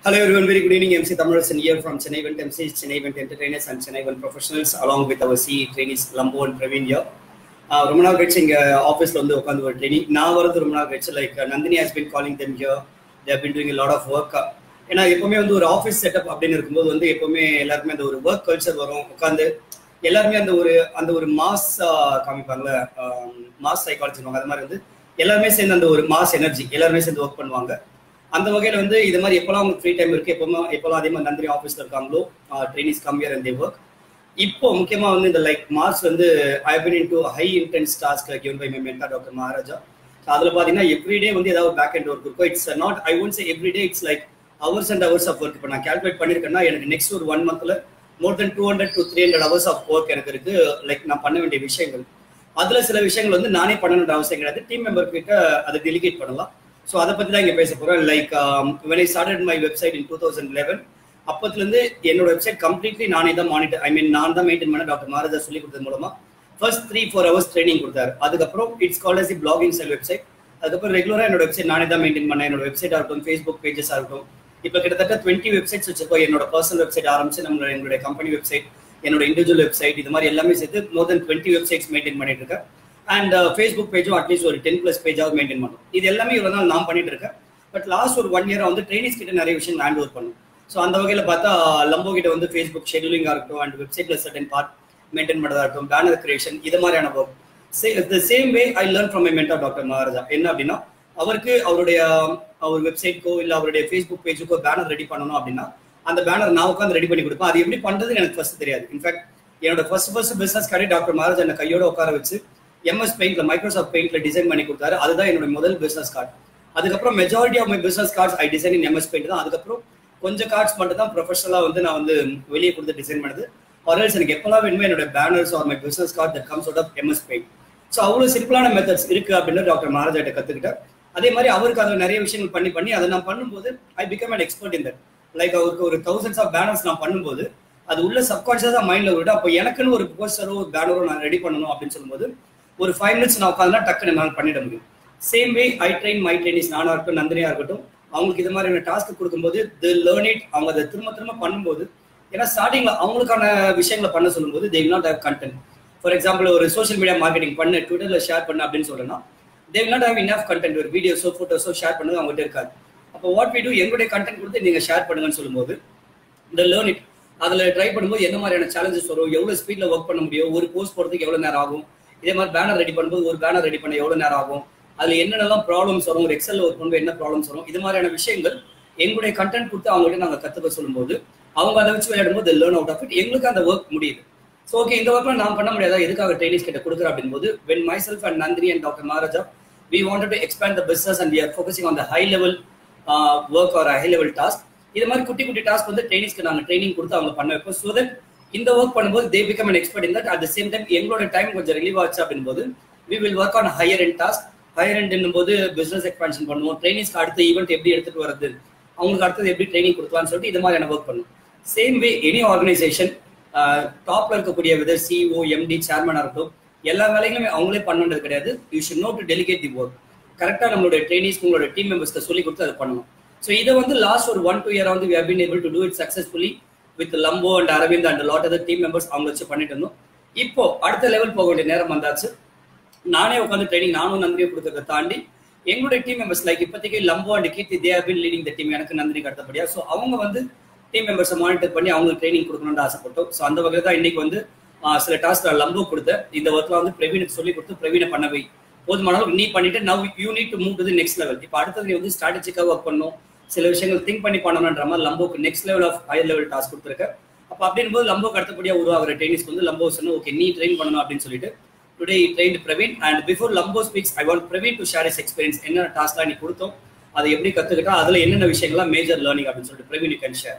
Hello everyone, very good evening. MC Thamarasan here from Chennai Event MCs, Chennai Event Entertainers and Chennai Event Professionals along with our CE trainees Lambo and Praveen here. Uh, ரொம்ப நாள் கழிச்சு இங்க ஆஃபீஸ்ல வந்து உட்காந்து ஒரு training நான் வரது ரொம்ப நாள் கழிச்சு like Nandini has been calling them here they been doing lot of work ஏன்னா எப்பவுமே வந்து ஒரு ஆஃபீஸ் செட்டப் அப்படின்னு இருக்கும்போது வந்து எப்பவுமே எல்லாருமே அந்த ஒரு ஒர்க் கல்ச்சர் வரும் உட்காந்து எல்லாருமே அந்த ஒரு அந்த ஒரு மாஸ் காமிப்பாங்கல்ல மாஸ் சைக்காலஜி அது மாதிரி வந்து எல்லாருமே சேர்ந்து அந்த ஒரு மாஸ் எனர்ஜி எல்லாருமே சேர்ந்து ஒர்க் பண்ணுவாங்க அந்த வகையில் வந்து இது மாதிரி எப்போல்லாம் உங்களுக்கு ஃப்ரீ டைம் இருக்கு எப்போமா எப்போல்லாம் அதே மாதிரி நந்தினி ஆஃபீஸ்ல இருக்காங்களோ ட்ரைனிஸ் கம்மியர் அண்ட் தே ஒர்க் இப்போ முக்கியமா வந்து இந்த லைக் மார்ச் வந்து I been into high intense task given by my mentor doctor Maharaja அதில் பார்த்தீங்கன்னா எவ்ரிடே வந்து ஏதாவது பேக் அண்ட் ஒர்க் இருக்கும் it's not I won't say every day it's like hours and hours of work இப்போ நான் calculate பண்ணியிருக்கேன்னா எனக்கு நெக்ஸ்ட் ஒரு ஒன் மந்த்ல more than two hundred to three hundred hours of work எனக்கு இருக்கு லைக் நான் பண்ண வேண்டிய விஷயங்கள் அதுல சில விஷயங்கள் வந்து நானே பண்ணணுன்ற அவசியம் கிடையாது டீம் மெம்பர் கிட்ட அதை டெலிகேட் பண்ணலாம் ஸோ அதை பத்தி தான் இங்க பேச போறோம் like when I started my website in two thousand eleven அப்பத்துலேருந்து என்னோட வெப்சைட் கம்ப்ளீட்லி நானே தான் மானிட்டர் ஐ மீன் நான் தான் மெயின்டைன் பண்ண டாக்டர் மகாராஜா சொல்லி கொடுத்தது மூலமா first three four hours training கொடுத்தாரு அதுக்கப்புறம் it's call as blogging cell website அதுக்கப்புறம் ரெகுலராக என்னோட வெப்சைட் நானே தான் மெயின்டைன் பண்ணேன் என்னோட வெப்சைட் ஆகட்டும் ஃபேஸ்புக் பேஜஸ் ஆகட்டும் இப்போ கிட்டத்தட்ட டுவெண்ட்டி வெப்சைட்ஸ் வச்சிருக்கோம் என்னோட பர்சனல் வெப்சைட் ஆரம்பிச்சு நம்மளோட என்னோட கம்பெனி வெப்சைட் என்னோட இண்டிவிஜுவல் வெப்சைட் இது மாதிரி எல்லாமே சேர்த்து more than twenty websites maintain பண்ணிட்டு இருக்கேன் அண்ட் ஃபேஸ்புக் பேஜும் அட்லீஸ்ட் ஒரு டென் ப்ளஸ் பேஜாவது மெயின்டைன் பண்ணும் இது எல்லாமே இவ்வளோ நாள் நான் பண்ணிட்டு இருக்கேன் பட் லாஸ்ட் ஒரு ஒன் இயரா வந்து ட்ரைனிஸ் கிட்ட நிறைய விஷயம் ஹேண்ட் ஓவர் பண்ணும் ஸோ அந்த வகையில் பார்த்தா லம்போ கிட்ட வந்து ஃபேஸ்புக் ஷெடியூலிங்காக இருக்கட்டும் அண்ட் வெப்சைட்ல சர்டன் பார்ட் மெயின்டைன் பண்ணுறதா இருக்கட்டும் பேனர் கிரியேஷன் இது மாதிரியான work the same way I learn from my mentor doctor Maharaja என்ன அப்படின்னா அவருக்கு அவருடைய அவர் வெப்சைட்க்கோ இல்லை அவருடைய ஃபேஸ்புக் பேஜுக்கோ பேனர் ரெடி பண்ணணும் அப்படின்னா அந்த பேனர் நான் உட்காந்து ரெடி பண்ணி கொடுப்பேன் அது எப்படி பண்ணுறதுன்னு எனக்கு ஃபர்ஸ்ட் தெரியாது இன்ஃபேக்ட் என்னோட ஃபர்ஸ்ட் ஃபர்ஸ்ட் பிசினஸ் கடை டாக்டர் மகாராஜா என்ன கையோட உட்கார வச்சு எம்எஸ் பெயிண்ட்ல மைக்ரோசாஃப்ட் பெயிண்ட்ல டிசைன் பண்ணி கொடுத்தாரு அதுதான் என்னோட முதல் பிசினஸ் கார்டு அதுக்கப்புறம் majority of my business cards I design in MS paint தான் அதுக்கப்புறம் கொஞ்சம் கார்ட்ஸ் மட்டும் தான் ப்ரொஃபஷனலாக வந்து நான் வந்து வெளியே கொடுத்து டிசைன் பண்ணுது ஆர்எல்ஸ் எனக்கு எப்பெல்லாம் வேணுமோ என்னோட banners or my business card that comes out of MS paint so அவ்வளோ சிம்பிளான மெத்தட்ஸ் இருக்கு அப்படின்னு டாக்டர் மகாராஜாட்ட கத்துக்கிட்டேன் அதே மாதிரி அவருக்கு அதில் நிறைய விஷயங்கள் பண்ணி பண்ணி அதை நான் பண்ணும்போது ஐ பிகம் அன் எக்ஸ்பர்ட் இந்த லைக் அவருக்கு ஒரு தௌசண்ட்ஸ் ஆஃப் பேனர்ஸ் நான் பண்ணும்போது அது உள்ள சப்கான்ஷியஸாக மைண்ட்ல விட்டு அப்போ எனக்குன்னு ஒரு போஸ்டரோ ஒரு பேனரோ நான் ரெடி பண்ணணும் அப்படின்னு சொல்லும்போது ஒரு ஃபைவ் மினிட்ஸ் நான் உட்காந்துனா டக்குன்னு என்னால் பண்ணிட முடியும் same way I train my trainees நானாக இருக்கட்டும் நந்தினியா இருக்கட்டும் அவங்களுக்கு இது மாதிரியான டாஸ்க் கொடுக்கும்போது தி லேர்ன் இட் அவங்க அதை திரும்ப திரும்ப பண்ணும்போது ஏன்னா ஸ்டார்டிங்ல அவங்களுக்கான விஷயங்களை பண்ண சொல்லும்போது they will not have content for example ஒரு சோஷியல் மீடியா மார்க்கெட்டிங் பண்ணு ட்விட்டர்ல ஷேர் பண்ணு அப்படின்னு சொல்லணும்னா they will not have enough content ஒரு வீடியோஸோ ஃபோட்டோஸோ ஷேர் பண்ணது அவங்ககிட்ட இருக்காது அப்போ வாட் வி டூ எங்களுடைய கண்டென்ட் கொடுத்து நீங்க ஷேர் பண்ணுங்கன்னு சொல்லும்போது இந்த லேர்ன் இட் அதில் ட்ரை பண்ணும்போது எந்த மாதிரியான சேலஞ்சஸ் வரும் எவ்வளோ ஸ்பீட்ல ஒர்க் பண்ண முடியும் ஒரு போஸ்ட் போடுறதுக்கு எவ்வளோ நேரம் ஆகும் இதே மாதிரி பேனர் ரெடி பண்ணும்போது ஒரு பேனர் ரெடி பண்ண எவ்வளோ நேரம் ஆகும் அதுல என்னென்னலாம் ப்ராப்ளம்ஸ் வரும் ஒரு எக்ஸல் ஒர்க் பண்ணும்போது என்ன ப்ராப்ளம்ஸ் வரும் இது மாதிரியான விஷயங்கள் எங்களுடைய கண்டென்ட் கொடுத்து அவங்ககிட்ட நாங்கள் கற்றுக்க சொல்லும்போது அவங்க அதை வச்சு விளையாடும் போது லேர்ன் அவுட் ஆஃப் இட் எங்களுக்கு அந்த ஒர்க் முடியுது ஸோ ஓகே இந்த ஒர்க்ல நான் பண்ண முடியாதா எதுக்காக ட்ரைனிஸ் கிட்ட கொடுக்குறேன் அப்படின்போது when myself and Nandhini and doctor Maharaja we wanted to expand the business and we are focusing on the high level work or high level task இது மாதிரி குட்டி குட்டி டாஸ்க் வந்து ட்ரைனிஸ்க்கு நாங்கள் ட்ரைனிங் கொடுத்து அவங்க பண்ண வைப்போம் ஸோ தட் இந்த ஒர்க் பண்ணும்போது they become an expert in that at the same time எங்களோட டைம் கொஞ்சம் ரிலீவ் ஆச்சு அப்படின்போது we will work on higher and task higher and போது பிசினஸ் எக்ஸ்பான்ஷன் பண்ணுவோம் ட்ரைனிங்ஸ்க்கு அடுத்த ஈவெண்ட் எப்படி எடுத்துட்டு வரது அவங்களுக்கு அடுத்தது எப்படி ட்ரைனிங் கொடுக்கலாம்னு சொல்லிட்டு இது மாதிரியான ஒர்க் பண்ணும் சேம் வே எனி ஆர்கனைசேஷன் டாப்ல இருக்கக்கூடிய விதர் சிஓ எம்டி சேர்மனா இருக்கட்டும் எல்லா வேலைகளுமே அவங்களே பண்ணுன்றது கிடையாது you should know to delegate the work கரெக்டா நம்மளுடைய ட்ரைனிஸ் உங்களோட டீம் மெம்பர்ஸ்க்கு சொல்லி கொடுத்து அதை பண்ணணும் ஸோ இதை வந்து லாஸ்ட் ஒரு ஒன் டூ இயர் வந்து we have able to do it successfully with Lambo and Aravind and lot other team members அவங்க வச்சு பண்ணிட்டு இருந்தோம் இப்போ அடுத்த லெவல் போக வேண்டிய நேரம் வந்தாச்சு நானே உட்காந்து ட்ரைனிங் நானும் நந்தினியை கொடுக்கறத தாண்டி எங்களுடைய டீம் மெம்பர்ஸ் லைக் இப்போதைக்கு Lambo and Keerthi they have been leading the team எனக்கு நந்தினி அடுத்தபடியா ஸோ அவங்க வந்து டீம் மெம்பர்ஸை மானிட்டர் பண்ணி அவங்களுக்கு ட்ரைனிங் கொடுக்கணும்னு ஆசைப்பட்டோம் ஸோ அந்த வகையில் தான் இன்னைக்கு வந்து சில டாஸ்க் நான் லம்போ கொடுத்தேன் இந்த ஒர்க்கில் வந்து பிரவீனுக்கு சொல்லி கொடுத்து பிரவீனை பண்ணவை போதுமான நீ பண்ணிட்டு now you need to move to next level இப்போ அடுத்தது நீ வந்து ஸ்ட்ராட்டஜிக்காக ஒர்க் பண்ணும் சில விஷயங்கள் திங்க் பண்ணி பண்ணணுன்ற மாதிரி லம்போக்கு next level of higher level task கொடுத்துருக்கேன் அப்போ அப்படின் போது லம்போக்கு அடுத்தபடியாக உருவாகிற ட்ரைனிஸ்க்கு வந்து லம்போ சொன்ன ஓகே நீ ட்ரெயின் பண்ணணும் அப்படின்னு சொல்லிட்டு today train Praveen and before Lambo speaks I want Praveen to share is experience என்ன டாஸ்க்லாம் நீ கொடுத்தோம் அதை எப்படி கத்துக்கிட்டா அதுல என்னென்ன விஷயங்கள்லாம் மேஜர் லேர்னிங் அப்படின்னு சொல்லிட்டு பிரவீன் யூ கேன் ஷேர்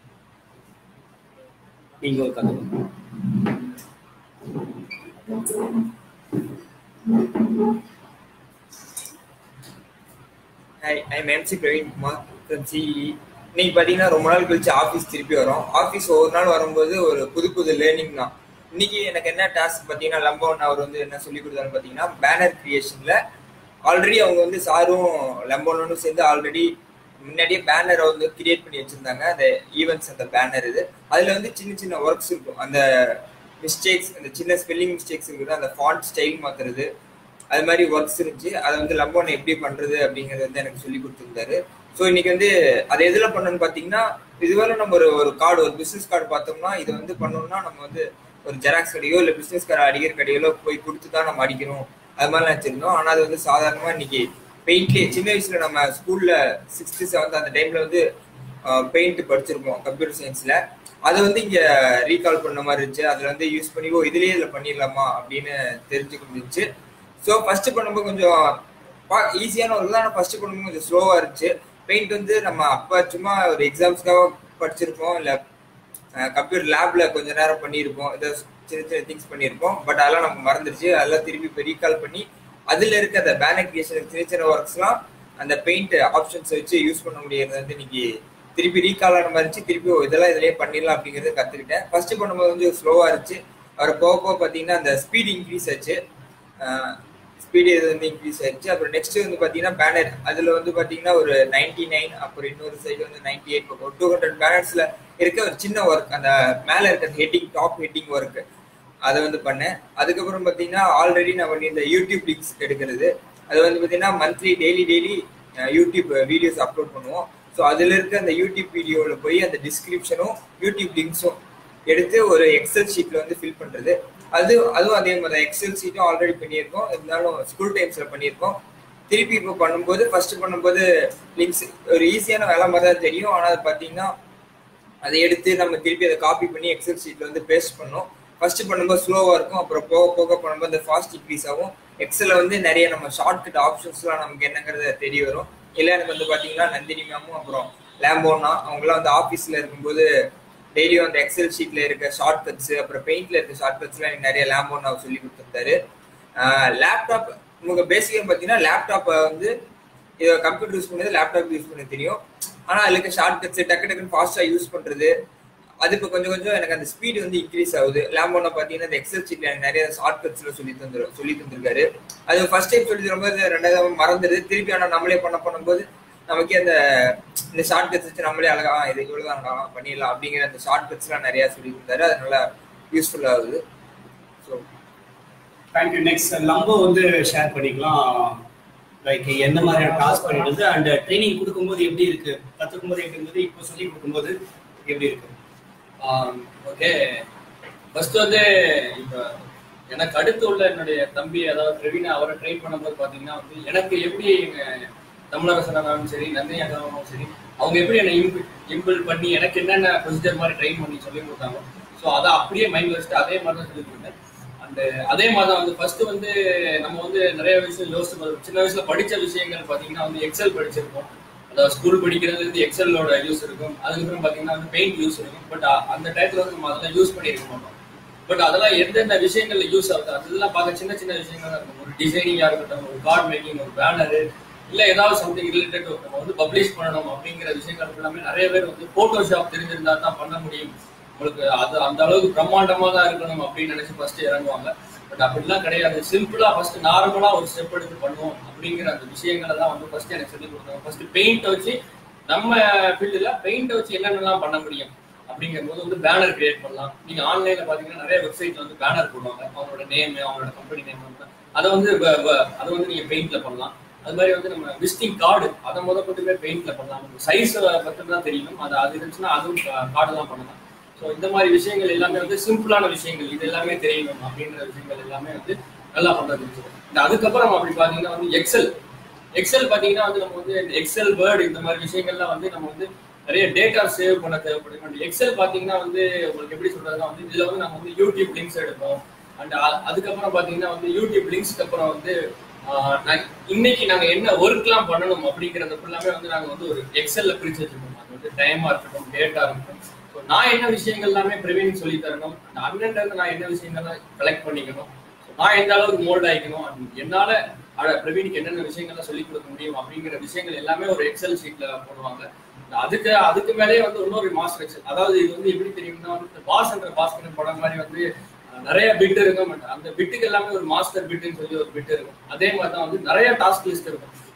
நீங்க ஒரு கத்துக்கணும் hi I MC Praveen Kumar from CE இன்னைக்கு பார்த்தீங்கன்னா ரொம்ப நாள் கழிச்சு ஆஃபீஸ் திருப்பி வரோம் ஆஃபீஸ் ஒவ்வொரு நாள் வரும்போது ஒரு புது புது லேர்னிங் தான் இன்னைக்கு எனக்கு என்ன டாஸ்க் பார்த்தீங்கன்னா லம்போன் அவர் வந்து என்ன சொல்லி கொடுத்தாருன்னு பார்த்தீங்கன்னா பேனர் கிரியேஷனில் ஆல்ரெடி அவங்க வந்து சாரும் லம்போனும் சேர்ந்து ஆல்ரெடி முன்னாடியே பேனரை வந்து கிரியேட் பண்ணி வச்சிருந்தாங்க அந்த ஈவெண்ட்ஸ் அந்த பேனர் இது அதுல வந்து சின்ன சின்ன ஒர்க்ஸ் இருக்கும் அந்த மிஸ்டேக்ஸ் அந்த சின்ன ஸ்பெல்லிங் மிஸ்டேக்ஸ் இருக்குது அந்த ஃபாண்ட் ஸ்டைல் மாத்துறது அது மாதிரி ஒர்க்ஸ் இருந்துச்சு அதை வந்து லம்போனை எப்படி பண்றது அப்படிங்கறது வந்து எனக்கு சொல்லி கொடுத்துருந்தாரு ஸோ இன்னைக்கு வந்து அதை எதுல பண்ணணும்னு பாத்தீங்கன்னா இதுவரை நம்ம ஒரு ஒரு கார்டு ஒரு பிசினஸ் கார்டு பார்த்தோம்னா இது வந்து பண்ணணும்னா நம்ம வந்து ஒரு ஜெராக்ஸ் கடையோ இல்லை பிசினஸ் கார்டு அடிக்கிற கடையிலோ போய் கொடுத்து தான் நம்ம அடிக்கணும் அது மாதிரி நினைச்சிருந்தோம் ஆனா அது வந்து சாதாரணமா இன்னைக்கு பெயிண்ட்லேயே சின்ன வயசுல நம்ம ஸ்கூல்ல சிக்ஸ்த்து செவன்த் அந்த டைம்ல வந்து பெயிண்ட் படிச்சிருப்போம் கம்ப்யூட்டர் சயின்ஸ்ல அதை வந்து இங்க ரீகால் பண்ண மாதிரி இருந்துச்சு அதுல வந்து யூஸ் பண்ணி ஓ இதுலயே இதுல பண்ணிடலாமா அப்படின்னு தெரிஞ்சுக்க முடிஞ்சுச்சு ஸோ ஃபர்ஸ்ட் பண்ணும்போது கொஞ்சம் ஈஸியான ஒர்க் தான் ஃபர்ஸ்ட் பண்ணும்போது கொஞ்சம் ஸ்லோவா இருந்துச்சு பெயிண்ட் வந்து நம்ம அப்ப சும்மா ஒரு எக்ஸாம்ஸ்க்காக படிச்சிருப்போம் இல்ல கம்ப்யூட்டர் லேப்ல கொஞ்ச நேரம் பண்ணியிருப்போம் ஏதோ சின்ன சின்ன திங்ஸ் பண்ணியிருப்போம் பட் அதெல்லாம் நமக்கு மறந்துருச்சு அதெல்லாம் திருப்பி இப்போ ரீகால் பண்ணி அதுல இருக்க அந்த பேனர் கிரியேஷன் சின்ன சின்ன ஒர்க்ஸ்லாம் அந்த பெயிண்ட் ஆப்ஷன்ஸ் வச்சு யூஸ் பண்ண முடியறது வந்து இன்னைக்கு திருப்பி ரீகால் ஆன மாதிரி இருந்துச்சு திருப்பி ஓ, இதெல்லாம் இதுலயே பண்ணிடலாம் அப்படிங்கறத கத்துக்கிட்டேன் ஃபர்ஸ்ட் பண்ணும்போது கொஞ்சம் ஸ்லோவா இருந்துச்சு அவர் போக போக பாத்தீங்கன்னா அந்த ஸ்பீட் இன்க்ரீஸ் ஆச்சு ஸ்பீடு இது வந்து இன்க்ரீஸ் ஆயிடுச்சு அப்புறம் நெக்ஸ்ட் வந்து பாத்தீங்கன்னா பேனர் அதுல வந்து பாத்தீங்கன்னா ஒரு நைன்டி நைன் அப்புறம் இன்னொரு சைடு வந்து நைன்டி எயிட் பக்கம் டூ ஹண்ட்ரட் பேனர்ஸ்ல இருக்க ஒரு சின்ன ஒர்க் அந்த மேல இருக்க ஹெட்டிங் டாப் ஹெட்டிங் ஒர்க் அதை வந்து பண்ணேன் அதுக்கப்புறம் பாத்தீங்கன்னா ஆல்ரெடி நான் பண்ணி இந்த யூடியூப் லிங்க்ஸ் எடுக்கிறது அது வந்து பாத்தீங்கன்னா monthly daily daily YouTube videos upload பண்ணுவோம் ஸோ அதுல இருக்க அந்த யூடியூப் வீடியோவில் போய் அந்த டிஸ்கிரிப்ஷனும் யூடியூப் லிங்க்ஸும் எடுத்து ஒரு எக்ஸல் ஷீட்ல வந்து ஃபில் பண்றது அது அதுவும் அதே மாதிரி எக்ஸல் ஷீட்டும் ஆல்ரெடி பண்ணியிருக்கோம் இருந்தாலும் ஸ்கூல் டைம்ஸ்ல பண்ணியிருக்கோம் திருப்பி இப்போ பண்ணும்போது ஃபர்ஸ்ட் பண்ணும்போது லிங்க்ஸ் ஒரு ஈஸியான வேலை மாதிரி தான் தெரியும் ஆனால் அது பார்த்தீங்கன்னா அதை எடுத்து நம்ம திருப்பி அதை காப்பி பண்ணி எக்ஸல் ஷீட்ல வந்து பேஸ்ட் பண்ணோம் ஃபர்ஸ்ட் பண்ணும்போது ஸ்லோவா இருக்கும் அப்புறம் போக போக பண்ணும்போது அந்த ஃபாஸ்ட் இன்க்ரீஸ் ஆகும் எக்ஸல்ல வந்து நிறைய நம்ம ஷார்ட்கட் ஆப்ஷன்ஸ்லாம் நமக்கு என்னங்கிறது தெரிய வரும் இல்லை எனக்கு வந்து பாத்தீங்கன்னா நந்தினி மேமும் அப்புறம் லேம்போனா அவங்களாம் வந்து ஆஃபீஸ்ல இருக்கும்போது டெய்லியும் அந்த எக்ஸல் ஷீட்ல இருக்க ஷார்ட் கட்ஸ் அப்புறம் பெயிண்ட்ல இருக்க ஷார்ட் கட்ஸ்லாம் எனக்கு நிறைய லேம்போனா சொல்லி கொடுத்துருந்தாரு லேப்டாப் உங்களுக்கு பேசிக்காக பார்த்தீங்கன்னா லேப்டாப்பை வந்து இதை கம்ப்யூட்டர் யூஸ் பண்ணது லேப்டாப் யூஸ் பண்ண தெரியும் ஆனால் அதில் இருக்க ஷார்ட் கட்ஸ் டக்கு டக்குன்னு ஃபாஸ்ட்டாக யூஸ் பண்ணுறது அது இப்போ கொஞ்சம் கொஞ்சம் எனக்கு அந்த ஸ்பீடு வந்து இன்க்ரீஸ் ஆகுது லேம்போன பார்த்தீங்கன்னா இந்த எக்ஸல் ஷீட்ல எனக்கு நிறைய ஷார்ட் கட்ஸ்ல சொல்லி தந்துரு சொல்லி தந்திருக்காரு அது ஃபர்ஸ்ட் டைம் சொல்லி தரும்போது ரெண்டாவது மறந்துடுது திருப்பி ஆனால் நம்மளே பண்ண பண்ணும்போது நமக்கே அந்த இந்த ஷார்ட் கட்ஸ் வச்சு நம்மளே அழகா இது இவ்வளவுதான் பண்ணிடலாம் அப்படிங்கிற அந்த ஷார்ட் கட்ஸ்லாம் நிறைய சொல்லி கொடுத்தாரு அது நல்லா யூஸ்ஃபுல் ஆகுது ஸோ தேங்க்யூ நெக்ஸ்ட் லம்போ வந்து ஷேர் பண்ணிக்கலாம் லைக் எந்த மாதிரியான டாஸ்க் பண்ணிடுது அண்ட் ட்ரைனிங் கொடுக்கும்போது எப்படி இருக்கு கத்துக்கும் போது எப்படி இருந்தது இப்போ சொல்லி கொடுக்கும்போது எப்படி இருக்கு ஓகே ஃபர்ஸ்ட் வந்து இப்போ எனக்கு அடுத்து உள்ள என்னுடைய தம்பி அதாவது பிரவீன் அவரை ட்ரெயின் பண்ணும்போது பார்த்தீங்கன்னா வந்து எனக்கு எப்படி எங்க தமிழரசனாலும் சரி நந்தினி அக்காவும் சரி அவங்க எப்படி என்னை இம்பிள் இம்பிள் பண்ணி எனக்கு என்னென்ன ப்ரொசீஜர் மாதிரி ட்ரெயின் பண்ணி சொல்லி கொடுத்தாங்க ஸோ அதை அப்படியே மைண்ட் வச்சுட்டு அதே மாதிரி தான் சொல்லி கொடுத்தேன் அண்ட் அதே மாதிரி தான் வந்து ஃபர்ஸ்ட் வந்து நம்ம வந்து நிறைய விஷயம் யோசிச்சு பார்த்தோம். சின்ன வயசுல படிச்ச விஷயங்கள் பார்த்தீங்கன்னா வந்து எக்ஸல் படிச்சிருப்போம் அதாவது ஸ்கூல் படிக்கிறதுல இருந்து எக்ஸலோட யூஸ் இருக்கும் அதுக்கப்புறம் பார்த்தீங்கன்னா வந்து பெயிண்ட் யூஸ் இருக்கும் பட் அந்த டயத்துல வந்து நம்ம அதெல்லாம் யூஸ் பண்ணியிருக்க மாட்டோம் பட் அதெல்லாம் எந்தெந்த விஷயங்கள்ல யூஸ் ஆகுது அதெல்லாம் பார்க்க சின்ன சின்ன விஷயங்கள் தான் இருக்கும் ஒரு டிசைனிங்கா இருக்கட்டும் ஒரு கார்டு மேக்கிங் ஒரு பேனரு இல்ல ஏதாவது சம்திங் ரிலேட்டட் நம்ம வந்து பப்ளிஷ் பண்ணணும் அப்படிங்கிற விஷயங்கள் எல்லாமே நிறைய பேர் வந்து போட்டோஷாப் தெரிஞ்சிருந்தா தான் பண்ண முடியும் உங்களுக்கு அது அந்த அளவுக்கு பிரம்மாண்டமா தான் இருக்கணும் அப்படின்னு நினைச்சு ஃபர்ஸ்ட் இறங்குவாங்க பட் அப்படிலாம் கிடையாது சிம்பிளா ஃபர்ஸ்ட் நார்மலா ஒரு ஸ்டெப் எடுத்து பண்ணுவோம் அப்படிங்கிற அந்த விஷயங்களை தான் வந்து ஃபர்ஸ்ட் எனக்கு சொல்லி கொடுத்தாங்க ஃபர்ஸ்ட் பெயிண்ட் வச்சு நம்ம ஃபீல்டுல பெயிண்ட் வச்சு என்னென்னலாம் பண்ண முடியும் அப்படிங்கிற போது வந்து பேனர் கிரியேட் பண்ணலாம் நீங்க ஆன்லைன்ல பாத்தீங்கன்னா நிறைய வெப்சைட்ல வந்து பேனர் போடுவாங்க அவங்களோட நேம் அவங்களோட கம்பெனி நேம் வந்து அதை வந்து வ- வ- அதை வந்து நீங்க பெயிண்ட்ல பண்ணலாம் அது மாதிரி வந்து நம்ம விசிட்டிங் கார்டு அதை முத கொண்டு பெயிண்ட்ல பண்ணலாம் சைஸ் மட்டும் தான் தெரியணும் அது அது இருந்துச்சுன்னா அதுவும் கார்டு தான் பண்ணலாம் ஸோ இந்த மாதிரி விஷயங்கள் எல்லாமே வந்து சிம்பிளான விஷயங்கள் இது எல்லாமே தெரியணும் அப்படின்ற விஷயங்கள் எல்லாமே வந்து நல்லா பண்றது இந்த அதுக்கப்புறம் அப்படி பாத்தீங்கன்னா வந்து எக்ஸல் எக்ஸல் பாத்தீங்கன்னா வந்து நம்ம வந்து இந்த எக்ஸல் வேர்டு இந்த மாதிரி விஷயங்கள்லாம் வந்து நம்ம வந்து நிறைய டேட்டா சேவ் பண்ண தேவைப்படும் எக்ஸல் பாத்தீங்கன்னா வந்து உங்களுக்கு எப்படி சொல்றதுன்னா வந்து இதுல வந்து நம்ம வந்து யூடியூப் லிங்க்ஸ் எடுப்போம் அண்ட் அதுக்கப்புறம் பாத்தீங்கன்னா வந்து யூடியூப் லிங்க்ஸ்க்கு அப்புறம் வந்து ஆஹ், நான் இன்னைக்கு நாங்க என்ன ஒர்க்லாம் பண்ணணும் அப்படிங்கறது ஃபுல்லாமே வந்து நாங்க வந்து ஒரு எக்ஸல்ல பிரிச்சு வச்சிருக்கோம் அது வந்து டைமா இருக்கட்டும் டேட்டா இருக்கட்டும் So, நான் என்ன விஷயங்கள் எல்லாமே பிரவீன் சொல்லி தரணும் அந்த அண்ணன் இருந்து நான் என்ன விஷயங்கள்லாம் கலெக்ட் பண்ணிக்கணும் So, நான் எந்த அளவுக்கு மோல்ட் ஆயிக்கணும் and என்னால அட பிரவீனுக்கு என்னென்ன விஷயங்கள்லாம் சொல்லி கொடுக்க முடியும் அப்படிங்கிற விஷயங்கள் எல்லாமே ஒரு எக்ஸல் ஷீட்ல போடுவாங்க அதுக்கு அதுக்கு மேலேயே வந்து இன்னொரு மாஸ்டர் எக்ஸல் அதாவது இது வந்து எப்படி தெரியும்னா வந்து பாஸ் என்ற பாஸ்கரன் படம் மாதிரி வந்து அஹ், நிறைய பிட் இருக்கும் but அந்த பிட்டுக்கு எல்லாமே ஒரு மாஸ்டர் பிட்னு சொல்லி ஒரு பிட் இருக்கும் அதே மாதிரி தான் வந்து நிறைய டாஸ்க் லிஸ்ட் இருக்கும்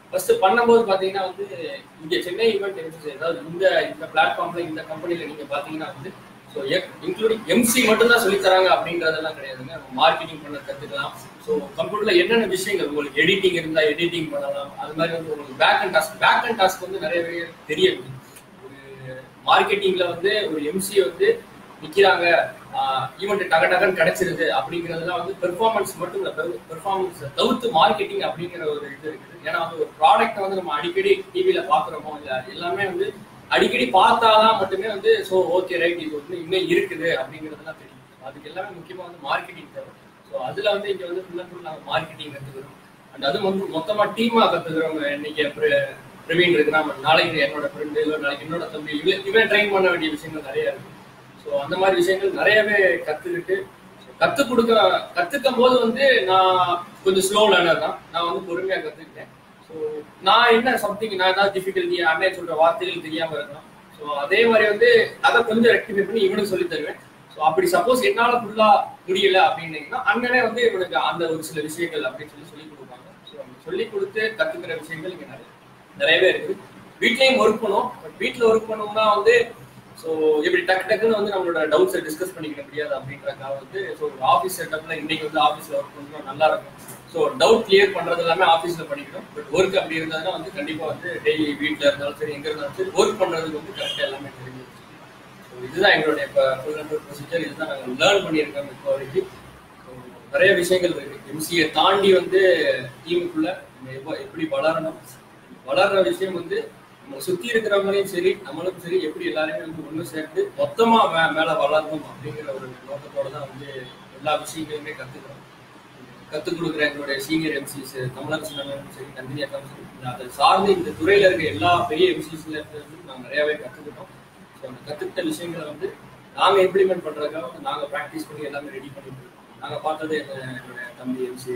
ஃபர்ஸ்ட் பண்ணும்போது பாத்தீங்கன்னா வந்து இங்க சென்னை ஈவெண்ட் இருந்துச்சு அதாவது இந்த இந்த பிளாட்ஃபார்ம்ல இந்த கம்பெனில நீங்க பாத்தீங்கன்னா வந்து ஸோ இன்க்ளூடிங் எம்சி மட்டும் தான் சொல்லித் தராங்க அப்படின்றதெல்லாம் கிடையாதுங்க மார்க்கெட்டிங் பண்ண கத்துக்கலாம் ஸோ கம்ப்யூட்டர்ல என்னென்ன விஷயங்கள் உங்களுக்கு எடிட்டிங் இருந்தா எடிட்டிங் பண்ணலாம் அது மாதிரி வந்து உங்களுக்கு back and task back and task வந்து நிறைய பேர் தெரியும் ஒரு மார்க்கெட்டிங்ல வந்து ஒரு எம்சி வந்து நிக்கிறாங்க ஈவெண்ட் டக டகன்னு கிடைச்சிருது அப்படிங்கிறதுலாம் வந்து பெர்ஃபார்மன்ஸ் மட்டும் இல்ல பெர்ஃபார்மன்ஸ் தவிர்த்து மார்க்கெட்டிங் அப்படிங்கிற ஒரு இது இருக்குது ஏன்னா வந்து ஒரு ப்ராடக்ட்டை வந்து நம்ம அடிக்கடி டிவியில பாக்குறோமோ இல்ல எல்லாமே வந்து அடிக்கடி பார்த்தாதான் மட்டுமே வந்து ஸோ ஓகே ரைட் இது வந்து இன்னும் இருக்குது அப்படிங்கிறதுலாம் தெரியும் அதுக்கு எல்லாமே முக்கியமா வந்து மார்க்கெட்டிங் தேவை ஸோ அதுல வந்து இங்க வந்து ஃபுல் அண்ட் ஃபுல் நாங்கள் மார்க்கெட்டிங் கத்துக்கிறோம் அண்ட் அது வந்து மொத்தமா டீமா கத்துக்கிறவங்க இன்னைக்கு பிர- பிரவீன் இருக்குன்னா நாளைக்கு என்னோட ஃப்ரெண்டு இல்லை நாளைக்கு என்னோட தம்பி இவன் இவன் ட்ரெயின் பண்ண வேண்டிய விஷயங்கள் நிறைய இருக்கு ஸோ அந்த மாதிரி விஷயங்கள் நிறையவே கத்துக்கிட்டு கத்து கொடுக்க கத்துக்கும் போது வந்து நான் கொஞ்சம் ஸ்லோ லேர்னர் தான் நான் வந்து பொறுமையா கத்துக்கிட்டேன் ஸோ நான் என்ன சம்திங் நான் ஏதாவது டிஃபிகல்ட்டி அண்ணன் சொல்ற வார்த்தைகள் தெரியாம இருக்கலாம் ஸோ அதே மாதிரி வந்து அதை கொஞ்சம் ரெக்டிஃபை பண்ணி இவனுக்கு சொல்லி தருவேன் ஸோ அப்படி சப்போஸ் என்னால ஃபுல்லா முடியல அப்படின்னீங்கன்னா அண்ணனே வந்து இவனுக்கு அந்த ஒரு சில விஷயங்கள் அப்படின்னு சொல்லி சொல்லி கொடுப்பாங்க ஸோ சொல்லி கொடுத்து கத்துக்கிற விஷயங்கள் இங்க நிறைய நிறையவே இருக்குது வீட்லயும் ஒர்க் பண்ணும் பட் வீட்ல ஒர்க் பண்ணோம்னா வந்து ஸோ இப்படி டக்கு டக்குன்னு வந்து நம்மளோட டவுட்ஸை டிஸ்கஸ் பண்ணிக்க முடியாது அப்படின்றக்காக வந்து ஸோ ஒரு ஆஃபீஸ் செட்டப்ல இன்னைக்கு வந்து ஆஃபீஸ்ல ஒர்க் பண்ணணும் நல்லா இருக்கும் ஸோ டவுட் கிளியர் பண்றது எல்லாமே ஆஃபீஸ்ல பண்ணிக்கணும் பட் ஒர்க் அப்படி இருந்ததுன்னா வந்து கண்டிப்பா வந்து டெய்லி வீட்ல இருந்தாலும் சரி எங்க இருந்தாலும் சரி ஒர்க் பண்றதுக்கு வந்து கரெக்டா எல்லாமே தெரிஞ்சு ஸோ இதுதான் எங்களுடைய இப்போ ஃபுல் அண்ட் ப்ரொசீஜர் இதுதான் நாங்கள் லேர்ன் பண்ணியிருக்கோம் இப்போ வரைக்கும் So, நிறைய விஷயங்கள் இருக்கு எம்சியை தாண்டி வந்து டீமுக்குள்ள நம்ம எப்ப- எப்படி வளரணும் வளர்ற விஷயம் வந்து நம்ம சுத்தி இருக்கிறவங்களையும் சரி நம்மளுக்கும் சரி எப்படி எல்லாருமே வந்து ஒண்ணு சேர்ந்து மொத்தமா மே- மேல வளரணும் அப்படிங்கிற ஒரு நோக்கத்தோட தான் வந்து எல்லா விஷயங்களுமே கத்துக்கிறோம் கத்துக் கொடுக்குற எங்களுடைய சீனியர் எம்சிஸ் தமிழரசு அண்ணனும் சரி நந்தினி அக்காவும் சரி அதை சார்ந்து இந்த துறையில இருக்க எல்லா பெரிய எம்சிஸ்ல இருந்து நாங்க நிறையவே கத்துக்கிட்டோம் ஸோ அந்த கத்துக்கிட்ட விஷயங்களை வந்து நாங்க இம்ப்ளிமெண்ட் பண்றதுக்காக வந்து நாங்க ப்ராக்டிஸ் பண்ணி எல்லாமே ரெடி பண்ணிட்டு இருக்கோம் நாங்க பார்த்தது எங்க என்னுடைய தம்பி எம்சி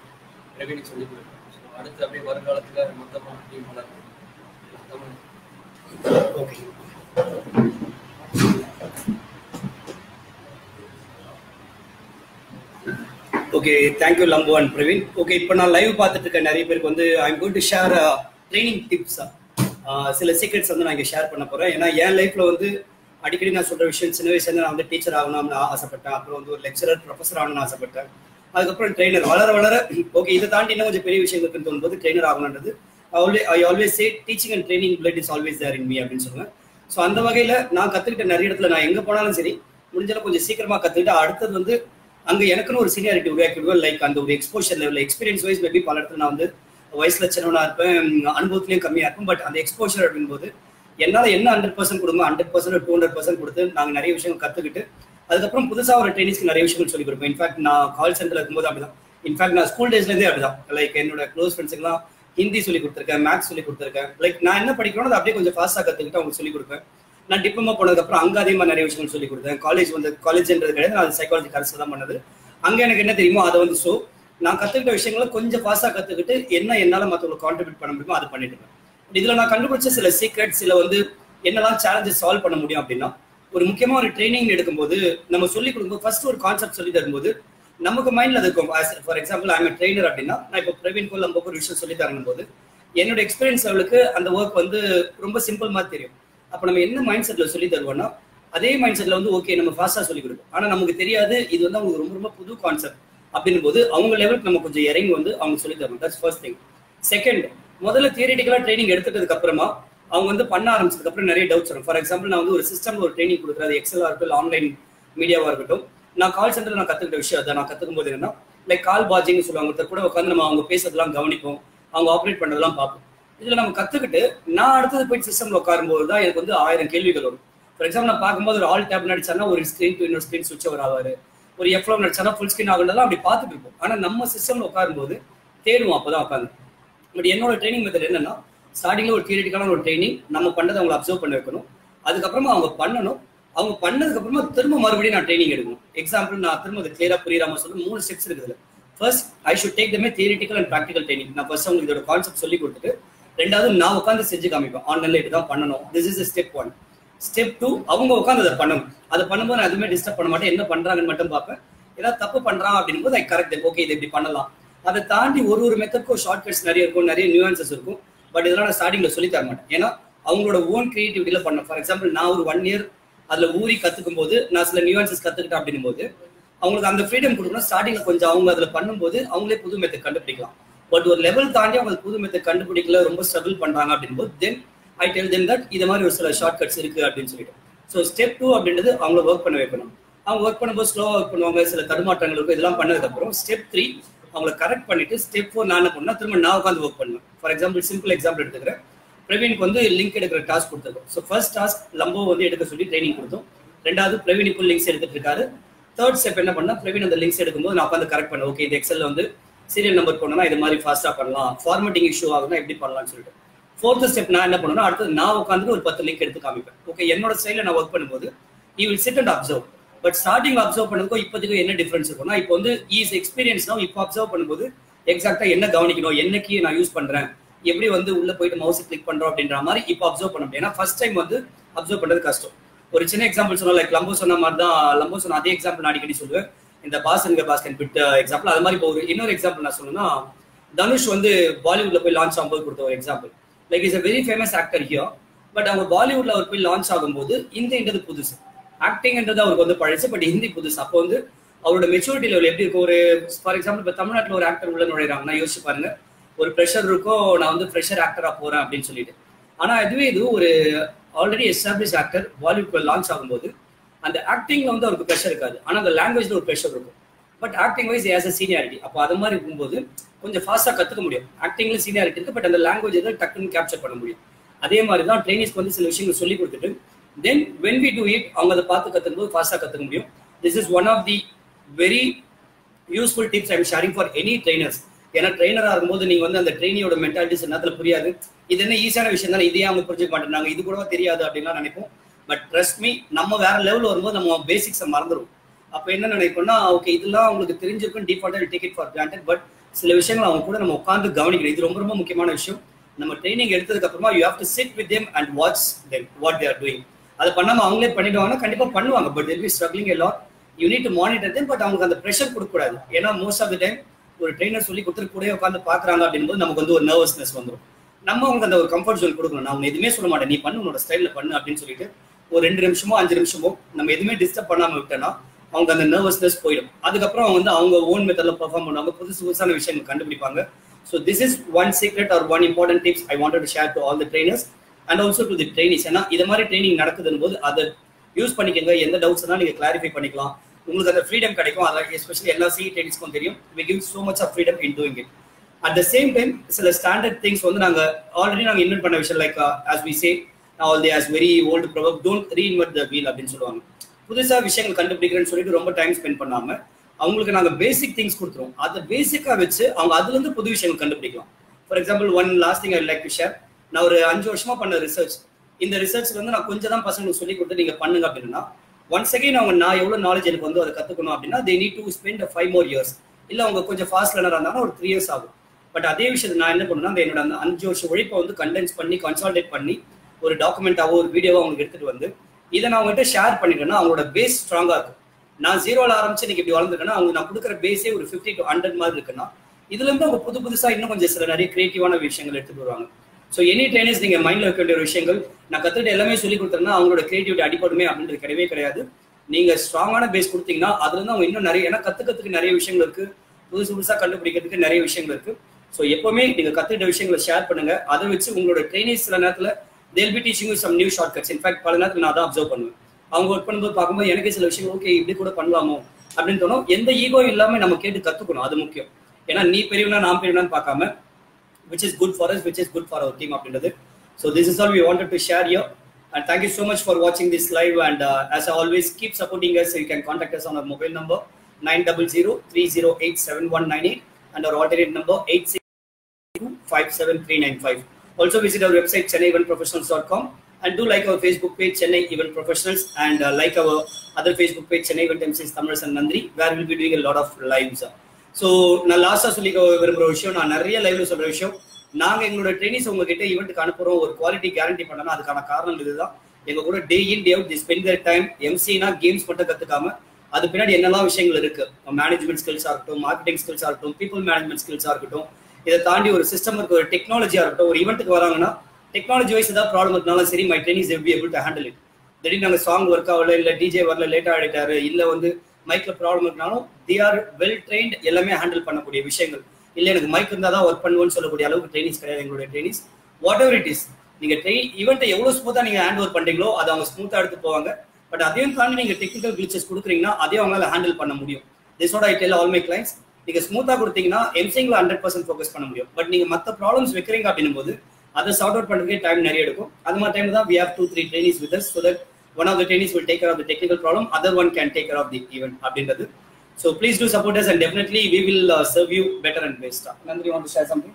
ரெவினி சொல்லி கொடுக்குறோம் ஸோ அடுத்து அப்படியே வருங்காலத்துல மொத்தமா டீம் வளர்க்கணும் Tamil okay okay thank you Lambu and Praveen okay இப்போ நான் லைவ் பார்த்துட்டு இருக்க நிறைய பேருக்கு வந்து I am going to share training tips சில சீக்ரெட்ஸ் வந்து நான் இங்கே ஷேர் பண்ண போறேன் ஏன்னா என் லைஃப்ல வந்து அடிக்கடி நான் சொல்ற விஷயம் சின்ன வயசுல இருந்து நான் வந்து டீச்சர் ஆகணும்னு ஆசைப்பட்டேன் அப்புறம் வந்து ஒரு லெக்சரர் ப்ரொஃபஸர் ஆகணும்னு ஆசைப்பட்டேன் அதுக்கப்புறம் ட்ரெயினர் வளர வளர ஓகே இதை தாண்டி இன்னும் கொஞ்சம் பெரிய விஷயம் இருக்குன்னு தோணும்போது ட்ரெயினர் ஆகணுன்றது I always say teaching and training blood is always there in me அப்படின்னு சொல்லுவேன் ஸோ அந்த வகையில நான் கத்துக்கிட்ட நிறைய இடத்துல நான் எங்க போனாலும் சரி முடிஞ்சாலும் கொஞ்சம் சீக்கிரமா கத்துக்கிட்டு அடுத்தது வந்து அங்க எனக்குன்னு ஒரு சீனியாரிட்டி உருவாக்கிடுவேன் லைக் அந்த ஒரு எக்ஸ்போஷர் லெவலில் எக்ஸ்பீரியன்ஸ் வைஸ் மேபி பல இடத்துல நான் வந்து வயசுல சின்னவனா இருப்பேன் அனுபவத்திலயும் கம்மியா இருப்பேன் பட் அந்த எக்ஸ்போஷர் அப்படிங்கும்போது என்னால என்ன ஹண்ட்ரட் பர்சன்ட் கொடுங்க hundred percent two hundred percent கொடுத்து நாங்க நிறைய விஷயங்கள் கத்துக்கிட்டு அதுக்கப்புறம் புதுசா ஒரு ட்ரைனிஸ்க்கு நிறைய விஷயங்கள் சொல்லி கொடுப்பேன் இன்ஃபேக்ட் நான் கால் சென்டர்ல இருக்கும்போது அப்படிதான் இன்ஃபேக்ட் நான் ஸ்கூல் டேஸ்ல இருந்தே அப்படிதான் லைக் என்னோட க்ளோஸ் ஃப்ரெண்ட்ஸுக்குலாம் ஹிந்தி சொல்லி கொடுத்துருக்கேன் மேக்ஸ் சொல்லி கொடுத்துருக்கேன் லைக் நான் என்ன படிக்கிறோம் அதை அப்படியே கொஞ்சம் ஃபாஸ்டா கத்துக்கிட்டு அவங்களுக்கு சொல்லி கொடுப்பேன் நான் டிப்ளமா போனதுக்கு அப்புறம் அங்க அதே மாதிரி நிறைய விஷயங்கள் சொல்லி கொடுத்தேன் காலேஜ் வந்து காலேஜ்ன்றது கிடையாது நான் சைக்காலஜி கரஸ் தான் பண்ணது அங்க எனக்கு என்ன தெரியுமோ அதை வந்து ஸோ நான் கத்துக்கிட்ட விஷயங்களை கொஞ்சம் ஃபாஸ்டா கத்துக்கிட்டு என்ன என்னால மற்றவங்களுக்கு கான்ட்ரிபியூட் பண்ண முடியுமோ அதை பண்ணிட்டு இருக்கேன் இதுல நான் கண்டுபிடிச்ச சில சீக்ரெட் சில வந்து என்னெல்லாம் சேலஞ்சஸ் சால்வ் பண்ண முடியும் அப்படின்னா ஒரு முக்கியமா ஒரு ட்ரைனிங் எடுக்கும்போது நம்ம சொல்லி கொடுக்கும்போது ஃபர்ஸ்ட் ஒரு கான்செப்ட் சொல்லி தரும்போது நமக்கு மைண்ட்ல அது இருக்கும் ஃபார் எக்ஸாம்பிள் ஐம் ட்ரெயினர் அப்படின்னா நான் இப்போ பிரவீன் கோல் நம்ம ஒரு விஷயம் சொல்லி தரணும் போது என்னோட எக்ஸ்பீரியன்ஸ் லெவலுக்கு அந்த ஒர்க் வந்து ரொம்ப சிம்பிள் மாதிரி தெரியும் அப்போ நம்ம என்ன மைண்ட் செட்ல சொல்லி தருவோம்னா அதே மைண்ட் செட்ல வந்து ஓகே நம்ம ஃபாஸ்டா சொல்லி கொடுப்போம் ஆனா நமக்கு தெரியாது இது வந்து அவங்களுக்கு ரொம்ப ரொம்ப புது கான்செப்ட் அப்படின்னும் போது அவங்க லெவலுக்கு நம்ம கொஞ்சம் இறங்கி வந்து அவங்க சொல்லி தரணும் தட்ஸ் ஃபர்ஸ்ட் திங் செகண்ட் முதல்ல தியரிட்டிக்கலா ட்ரைனிங் எடுத்துட்டதுக்கு அப்புறமா அவங்க வந்து பண்ண ஆரம்பிச்சதுக்கு அப்புறம் நிறைய டவுட்ஸ் வரும் ஃபார் எக்ஸாம்பிள் நான் வந்து ஒரு சிஸ்டம்ல ஒரு ட்ரைனிங் கொடுக்குறது எக்ஸலா இருக்கட்டும் ஆன்லைன் மீடியாவா இருக்கட்டும் நான் கால் சென்டர்ல நான் கத்துக்கிட்ட விஷயம் அதை நான் கத்துக்கும் போது என்னன்னா லைக் கால் பாஜிங்னு சொல்லுவாங்க ஒருத்தர் கூட உட்காந்து நம்ம அவங்க பேசுறதெல்லாம் கவனிப்போம் அவங்க ஆப்ரேட் பண்ணதெல்லாம் பார்ப்போம் இதுல நம்ம கத்துக்கிட்டு நான் அடுத்தது போய் சிஸ்டம்ல உட்காரும்போது தான் எனக்கு வந்து ஆயிரம் கேள்விகள் வரும் ஃபார் எக்ஸாம்பிள் நான் பார்க்கும்போது ஒரு ஆல் டேப் நடிச்சானா ஒரு ஸ்கிரீன் டு இன்னொரு ஸ்கிரீன் சுவிட்ச் அவர் ஆவாரு ஒரு எஃப்ளோ நடிச்சானா ஃபுல் ஸ்கிரீன் ஆகுன்றதெல்லாம் அப்படி பார்த்துட்டு இருப்போம் ஆனா நம்ம சிஸ்டம்ல உட்காரும்போது தேடுவோம் அப்பதான் உட்காந்து பட் என்னோட ட்ரைனிங் மெத்தட் என்னன்னா ஸ்டார்டிங்ல ஒரு தியரிட்டிக்கலான ஒரு ட்ரைனிங் நம்ம பண்ணதை அவங்களை அப்சர்வ் பண்ண வைக்கணும் அதுக்கப்புறமா அவங்க பண்ணணும் அவங்க பண்ணதுக்கு அப்புறமா திரும்ப மறுபடியும் நான் ட்ரைனிங் எடுக்கணும் எக்ஸாம்பிள் நான் திரும்ப அது கிளியரா புரியாம சொல்ல மூணு ஸ்டெப்ஸ் இருக்குது first I should take them theoretical and practical training நான் ஃபர்ஸ்ட் அவங்களுக்கு இதோட கான்செப்ட் சொல்லி கொடுத்துட்டு ரெண்டாவது நான் உட்காந்து செஞ்சு காமிப்பேன் ஆன்லைன்ல இதுதான் பண்ணணும் this is step one step two அவங்க உட்காந்து அதை பண்ணணும் அதை பண்ணும்போது நான் எதுவுமே டிஸ்டர்ப் பண்ண மாட்டேன் என்ன பண்றாங்கன்னு மட்டும் பார்ப்பேன் ஏதாவது தப்பு பண்றான் அப்படின்னும் போது ஐ கரெக்ட் ஓகே இது இப்படி பண்ணலாம் அதை தாண்டி ஒரு ஒரு மெத்தட்க்கும் ஷார்ட் கட்ஸ் நிறைய இருக்கும் நிறைய நியூஆன்சஸ் இருக்கும் பட் இதெல்லாம் நான் ஸ்டார்டிங்ல சொல்லி தர மாட்டேன் ஏன்னா அவங்களோட ஓன் கிரியேட்டிவிட்டியில பண்ண ஃபார் எக்ஸாம்பிள் நான் ஒரு ஒன் இயர் அதுல ஊறி கத்துக்கும் போது நான் சில நியூஆன்சஸ் கத்துக்கிட்டேன் அப்படின்னும் போது அவங்களுக்கு அந்த ஃப்ரீடம் கொடுக்கணும் ஸ்டார்டிங்ல கொஞ்சம் அவங்க அதுல பண்ணும்போது அவங்களே புது மெத்தட் கண்டுபிடிக்கலாம் பட் ஒரு லெவல் தாண்டி அவங்க புது மெத்தட் கண்டுபிடிக்கல ரொம்ப ஸ்ட்ரகிள் பண்றாங்க அப்படின்போது தென் ஐ டெல் தென் தட் இது மாதிரி ஒரு சில ஷார்ட் கட்ஸ் இருக்கு அப்படின்னு சொல்லிட்டு ஸோ ஸ்டெப் டூ அப்படின்றது அவங்கள ஒர்க் பண்ண வைக்கணும் அவங்க ஒர்க் பண்ணும்போது ஸ்லோவாக ஒர்க் பண்ணுவாங்க சில தடுமாற்றங்கள் இருக்கும் இதெல்லாம் பண்ணதுக்கப்புறம் ஸ்டெப் த்ரீ அவங்களை கரெக்ட் பண்ணிட்டு ஸ்டெப் ஃபோர் நான் என்ன பண்ணா திரும்ப நான் உட்காந்து ஒர்க் பண்ணுவேன் ஃபார் எக்ஸாம்பிள் சிம்பிள் எக்ஸாம்பிள் எடுத்துக்கிறேன் பிரவீனுக்கு வந்து லிங்க் எடுக்கிற டாஸ்க் கொடுத்துருக்கோம் ஸோ ஃபர்ஸ்ட் டாஸ்க் லம்போ வந்து எடுக்க சொல்லி ட்ரைனிங் கொடுத்தோம் ரெண்டாவது பிரவீன் இப்போ லிங்க்ஸ் எடுத்துட்டு இருக்காரு தேர்ட் ஸ்டெப் என்ன பண்ணா பிரவீன் அந்த லிங்க்ஸ் எடுக்கும்போது நான் உட்காந்து கரெக்ட் பண்ணேன் ஓகே இந்த எக்ஸல்ல வந்து சீரியல் நம்பர் போனோம்னா இது மாதிரி ஃபாஸ்டா பண்ணலாம் ஃபார்மேட்டிங் இஷ்யூ ஆகுனா எப்படி பண்ணலாம்னு சொல்லிட்டு ஃபோர்த் ஸ்டெப் நான் என்ன பண்ணுவேன்னா அடுத்தது நான் உட்காந்து ஒரு பத்து லிங்க் எடுத்து காமிப்பேன் ஓகே என்னோட ஸ்டைல நான் ஒர்க் பண்ணும்போது I will sit and observe but starting observe பண்ணதுக்கும் இப்போதைக்கும் என்ன டிஃபரன்ஸ் இருக்கும்னா இப்போ வந்து ஈஸ் எக்ஸ்பீரியன்ஸ் தான் இப்போ அப்சர்வ் பண்ணும்போது எக்ஸாக்டா என்ன கவனிக்கணும் என்னைக்கு நான் யூஸ் பண்றேன் எப்படி வந்து உள்ள போயிட்டு மவுஸ் கிளிக் பண்றோம் அப்படின்ற மாதிரி இப்போ அப்சர்வ் பண்ண முடியும் ஏன்னா ஃபர்ஸ்ட் டைம் வந்து அப்சர்வ் பண்றது கஷ்டம் ஒரு சின்ன எக்ஸாம்பிள் சொன்னா லைக் லம்போ சொன்ன மாதிரி தான் லம்போ சொன்ன அதே எக்ஸாம்பிள் நான் அடிக்கடி சொல்லுவேன் இந்த பாஸ்கன் பாஸ்கன் பிட் எக்ஸாம்பிள் அது மாதிரி இப்போ ஒரு இன்னொரு எக்ஸாம்பிள் நான் சொல்லணும்னா தனுஷ் வந்து பாலிவுட்ல போய் லான்ச் ஆகும்போது கொடுத்த ஒரு example like is a very famous actor ஹியோ பட் அவங்க பாலிவுட்ல அவர் போய் லான்ச் ஆகும்போது இந்தின்றது புதுசு ஆக்டிங்ன்றது அவருக்கு வந்து பழசு பட் ஹிந்தி புதுசு அப்போ வந்து அவரோட மெச்சூரிட்டி லெவல் எப்படி இருக்கும் ஒரு ஃபார் எக்ஸாம்பிள் இப்போ தமிழ்நாட்டில் ஒரு ஆக்டர் உள்ள நுழைறாங்கன்னா யோசிச்சு பாருங்க ஒரு ப்ரெஷர் இருக்கும் நான் வந்து ப்ரெஷர் ஆக்டரா போறேன் அப்படின்னு சொல்லிட்டு ஆனா இதுவே இது ஒரு already establish actor Bollywood launch ஆகும்போது அந்த ஆக்டிங்ல வந்து அவருக்கு ப்ரெஷர் இருக்காது ஆனா அந்த லாங்குவேஜ்ல ஒரு ப்ரெஷர் இருக்கும் but acting wise as a seniority அப்போ அது மாதிரி இருக்கும்போது கொஞ்சம் ஃபாஸ்ட்டாக கற்றுக்க முடியும் ஆக்டிங்ல சீனியாரிட்டி இருக்கு பட் அந்த லாங்குவேஜ் தான் டக்குன்னு கேப்சர் பண்ண முடியும் அதே மாதிரி தான் ட்ரைனிஸ்க்கு வந்து சில விஷயங்கள் சொல்லி கொடுத்துட்டு then when we do it அவங்க அதை பார்த்து கற்றுக்கும் போது ஃபாஸ்ட்டாக கற்றுக்க முடியும் this is one of the very useful tips I'm sharing for any trainers ஏன்னா ட்ரைனராக இருக்கும்போது நீங்கள் வந்து அந்த ட்ரைனியோட மென்டாலிட்டிஸ் நேரத்தில் புரியாது இது என்ன ஈஸியான விஷயம் தானே இதையே அவங்க புரிஞ்சுக்க மாட்டேங்கிறாங்க இது கூட தெரியாது அப்படின்லாம் நினைப்போம் பட் ட்ரஸ்ட் மீ நம்ம வேற லெவல் வரும்போது நம்ம பேசிக்ஸை மறந்துடும் அப்போ என்ன நினைப்போம்னா ஓகே இதெல்லாம் அவங்களுக்கு தெரிஞ்சிருக்கும் டிஃபால்ட்டாக take it for granted but சில விஷயங்கள் அவங்க கூட நம்ம உட்காந்து கவனிக்கணும் இது ரொம்ப ரொம்ப முக்கியமான விஷயம் நம்ம ட்ரைனிங் எடுத்ததுக்கு அப்புறமா you have to sit with them and watch them what they're doing அதை பண்ணாம அவங்களே பண்ணிடுவாங்கன்னா கண்டிப்பா பண்ணுவாங்க but they'll be struggling a lot you need to monitor them but அவங்களுக்கு அந்த ப்ரெஷர் கொடுக்கக்கூடாது ஏன்னா மோஸ்ட் ஆஃப் த டைம் ஒரு ட்ரைனர் சொல்லி கொடுத்துட்டு கூட உட்காந்து பாக்குறாங்க அப்படின்போது நமக்கு வந்து ஒரு நர்வஸ்னஸ் வந்துடும் நம்ம அவங்களுக்கு அந்த ஒரு கம்ஃபர்ட் ஜோன் கொடுக்கணும் நான் அவங்க எதுவுமே சொல்ல மாட்டேன் நீ பண்ணு உன்னோட ஸ்டைல்ல பண்ணு அப்படின்னு சொல்லிட்டு ஒரு ரெண்டு நிமிஷமோ அஞ்சு நிமிஷமோ நம்ம எதுவுமே டிஸ்டர்ப் பண்ணாம விட்டோம்னா அவங்க அந்த நர்வஸ்னஸ் போயிடும் அதுக்கப்புறம் அவங்க வந்து அவங்க ஓன் மெத்தட்ல பெர்ஃபார்ம் பண்ணுவாங்க புதுசு புதுசான விஷயங்கள் கண்டுபிடிப்பாங்க so this is one secret or one important tips I wanted to share to all the trainers and also to the trainees ஏன்னா இது மாதிரி ட்ரைனிங் நடக்குதுன்னு போது அதை யூஸ் பண்ணிக்கங்க எந்த டவுட்ஸ்னா நீங்க கிளாரிஃபை பண்ணிக்கலாம் உங்களுக்கு அந்த ஃப்ரீடம் கிடைக்கும் அதில் எஸ்பெஷலி எல்லா சி ட்ரைனிஸ்க்கும் தெரியும் we give so much of freedom in doing it at the same time சில ஸ்டாண்டர்ட் திங்ஸ் வந்து நாங்க ஆல்ரெடி நாங்க இன்வென்ட் பண்ண விஷயம் like as we say all the as very old proverb don't reinvent the wheel அப்படின்னு சொல்லுவாங்க புதுசா விஷயங்கள் கண்டுபிடிக்கிறேன்னு சொல்லிட்டு ரொம்ப டைம் ஸ்பெண்ட் பண்ணாம அவங்களுக்கு நாங்க பேசிக் திங்ஸ் கொடுத்துருவோம் அதை பேசிக்கா வச்சு அவங்க அதுல இருந்து புது விஷயங்கள் கண்டுபிடிக்கலாம் for example one last thing I like to share நான் ஒரு அஞ்சு வருஷமா பண்ண ரிசர்ச் இந்த ரிசர்ச்ல வந்து நான் கொஞ்சம் தான் பசங்களுக்கு சொல்லி கொடுத்து நீங்க பண்ணுங்க அப்படின்னா ஒன்ஸ் அகைன் அவங்க நான் எவ்வளவு நாலேஜ் எனக்கு வந்து அதை கத்துக்கணும் அப்படின்னா they need to spend five more years இல்ல அவங்க கொஞ்சம் ஃபாஸ்ட் லேனரா இருந்தாலும் ஒரு த்ரீ இயர்ஸ் ஆகும் பட் அதே விஷயத்தை நான் என்ன பண்ணுன்னா அந்த என்னோட அந்த அஞ்சு வருஷம் உழைப்பை வந்து கண்டென்ஸ் பண்ணி கன்சால்டேட் பண்ணி ஒரு டாக்குமெண்ட்டாவோ ஒரு வீடியோவோ அவங்களுக்கு எடுத்துட்டு வந்து இதை நான் அவங்ககிட்ட ஷேர் பண்ணிட்டேன்னா அவங்களோட பேஸ் ஸ்ட்ராங்கா இருக்கும் நான் ஜீரோல ஆரம்பிச்சு நீங்க இப்படி வளர்ந்துருக்கேன்னா அவங்க நான் கொடுக்குற பேஸே ஒரு ஃபிஃப்டி டு ஹண்ட்ரட் மாதிரி இருக்குன்னா இதுல இருந்து அவங்க புது புதுசா இன்னும் கொஞ்சம் சில நிறைய கிரியேட்டிவான விஷயங்கள் எடுத்துட்டு வருவாங்க ஸோ எனி ட்ரைனர்ஸ் நீங்க மைண்ட்ல வைக்க வேண்டிய ஒரு விஷயங்கள் நான் கத்துட்டு எல்லாமே சொல்லி கொடுத்தேன்னா அவங்களோட கிரியேட்டிவிட்டி அடிப்படுமே அப்படின்றது கிடையவே கிடையாது நீங்க ஸ்ட்ராங்கான பேஸ் கொடுத்தீங்கன்னா அதுல இருந்து அவங்க இன்னும் நிறைய ஏன்னா கத்துக்கிறதுக்கு நிறைய விஷயங்கள் இருக்கு புதுசு புதுசா கண்டுபிடிக்கிறதுக்கு நிறைய விஷயங்கள் இருக்கு ஸோ எப்பவுமே நீங்க கத்துக்கிட்ட விஷயங்களை ஷேர் பண்ணுங்க அதை வச்சு உங்களோட ட்ரைனிங் சில நேரத்துல they'll be teaching some new shortcuts in fact பல நேரத்தில் நான் தான் அப்சர்வ் பண்ணுவேன் அவங்க ஒர்க் பண்ணும்போது பார்க்கும்போது எனக்கே சில விஷயம் ஓகே இப்படி கூட பண்ணலாமோ அப்படின்னு தோணும் எந்த ஈகோ இல்லாம நம்ம கேட்டு கத்துக்கணும் அது முக்கியம் ஏன்னா நீ பெரியவனா நான் பெரியவனான்னு பார்க்காம which is good for us, which is good for our team அப்படின்றது. So this is all we wanted to share here. And thank you so much for watching this live. And uh, as I always, keep supporting us. So you can contact us on our mobile number 900-308-7198 and our alternate number 862-57395. Also visit our website chennaieventprofessionals.com and do like our Facebook page Chennai Event Professionals and uh, like our other Facebook page Chennai Event MCs Thamras and Nandri where we'll be doing a lot of lives. So நான் லாஸ்ட்டாக சொல்லிக்க விரும்புகிற விஷயம் நான் நிறைய லைவ்ல சொல்கிற விஷயம் நாங்கள் எங்களோட ட்ரைனிஸ் உங்ககிட்ட ஈவெண்ட்டுக்கு அனுப்புகிறோம் ஒரு குவாலிட்டி கேரண்டி பண்ணனா அதுக்கான காரணம் இதுதான் எங்க கூட day in day out they spend their time எம்சினா கேம்ஸ் மட்டும் கற்றுக்காம அது பின்னாடி என்னெல்லாம் விஷயங்கள் இருக்கு மேனேஜ்மெண்ட் ஸ்கில்ஸா இருக்கட்டும் மார்க்கெட்டிங் ஸ்கில்ஸா இருக்கட்டும் பீப்புள் மேனேஜ்மெண்ட் ஸ்கில்ஸா இருக்கட்டும் இதை தாண்டி ஒரு சிஸ்டம் இருக்கு ஒரு டெக்னாலஜியா இருக்கட்டும் ஒரு ஈவெண்ட்டுக்கு வராங்கன்னா டெக்னாலஜி வைஸ் ஏதாவது ப்ராப்ளம் இருந்தாலும் சரி மை ட்ரெயினிஸ் எவ்வி ஏபிள் டு ஹேண்டில் இட் திடீர்னு நாங்கள் சாங் ஒர்க் ஆகல இல்லை டிஜே வரல லேட்டாக ஆகிட்டாரு இல்லை வந்து மைக்ல ப்ராப்ளம் இருந்தாலும் தி ஆர் வெல் ட்ரெயின்ட் எல்லாமே ஹேண்டில் பண்ணக்கூடிய விஷயங்கள் இல்லை எனக்கு மைக் இருந்தால் தான் ஒர்க் பண்ணுவோம்னு சொல்லக்கூடிய அளவுக்கு ட்ரைனிஸ் கிடையாது எங்களுடைய trainees whatever it is நீங்க ட்ரெயின் ஈவெண்ட்டை எவ்வளவு ஸ்மூத்தா நீங்க ஹேண்ட் ஓவர் பண்றீங்களோ அதை அவங்க ஸ்மூத்தா எடுத்து போவாங்க பட் அதையும் தாண்டி நீங்க டெக்னிக்கல் கிளிச்சஸ் கொடுக்குறீங்கன்னா அதையும் அவங்களால ஹேண்டில் பண்ண முடியும் திஸோட I tell all my clients நீங்க ஸ்மூத்தா கொடுத்தீங்கன்னா எம்சிங்ல ஹண்ட்ரட் பர்சன்ட் ஃபோக்கஸ் பண்ண முடியும் பட் நீங்க மத்த ப்ராப்ளம்ஸ் வைக்கிறீங்க அப்படின்னும் போது அதை சார்ட் அவுட் பண்றதுக்கே டைம் நிறைய எடுக்கும் அது மாதிரி டைம் தான் we have two three trainees with so that one of the trainees will take care of the technical problem other one can take care of the event அப்படின்றது so please do support us and definitely we will serve you better and பெஸ்டா நந்திரி want to share something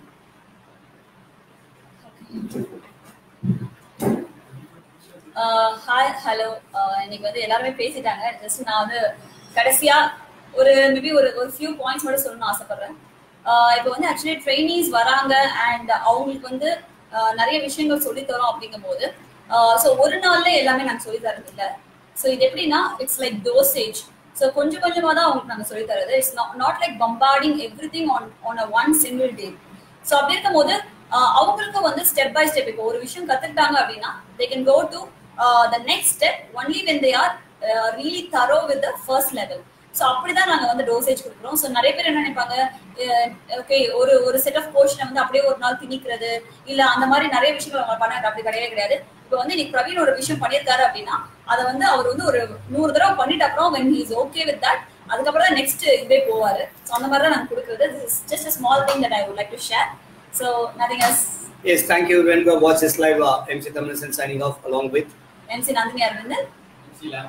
hi hello இன்னைக்கு வந்து எல்லாருமே பேசிட்டாங்க just நான் வந்து கடைசியா ஒரு மேபி ஒரு ஒரு ஃபியூ பாயிண்ட்ஸ் மட்டும் சொல்லணும்னு ஆசைப்படுறேன் ஆஹ் இப்போ வந்து ஆக்சுவலி ட்ரைனிஸ் வராங்க அண்ட் அவங்களுக்கு வந்து ஆஹ் நிறைய விஷயங்கள் சொல்லித் தரோம் அப்படிங்கும் போது ஸோ ஒரு நாள்ல எல்லாமே நாங்கள் சொல்லி தரது இல்லை ஸோ இது எப்படின்னா இட்ஸ் லைக் டோசேஜ் ஸோ கொஞ்சம் கொஞ்சமாக தான் அவங்களுக்கு நாங்கள் சொல்லி தரது it's not like bombarding everything on on a one single day so அப்படி இருக்கும்போது ஆஹ் அவங்களுக்கும் வந்து ஸ்டெப் பை ஸ்டெப் இப்போ ஒரு விஷயம் கத்துக்கிட்டாங்க அப்படின்னா they can go to the next step only when they are really thorough with the first level so அப்படிதான் நாங்க வந்து டோசேஜ் கொடுக்குறோம் ஸோ நிறைய பேர் என்ன நினைப்பாங்க ஓகே ஒரு ஒரு செட் ஆஃப் போர்ஷனை வந்து அப்படியே ஒரு நாள் திணிக்கிறது இல்ல அந்த மாதிரி நிறைய விஷயங்கள் அவங்க பண்ணாங்க அப்படி கிடையவே கிடையாது இப்போ வந்து இன்னைக்கு பிரவீன் ஒரு விஷயம் பண்ணியிருக்காரு அப்படின்னா அதை வந்து அவர் வந்து ஒரு நூறு தடவை பண்ணிட்ட அப்புறம் when he's okay with that அதுக்கப்புறம் தான் நெக்ஸ்ட் இதே போவாரு ஸோ அந்த மாதிரி தான் நாங்கள் கொடுக்குறது just small thing that I would like to share so nothing yes Yes, thank you. When we watch this live, uh, MC Thamilson signing off along with MC Nandhini Aravindan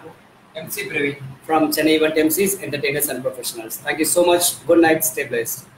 MC Praveen from Chennai Event MCs, Entertainers and Professionals. Thank you so much. Good night. Stay blessed.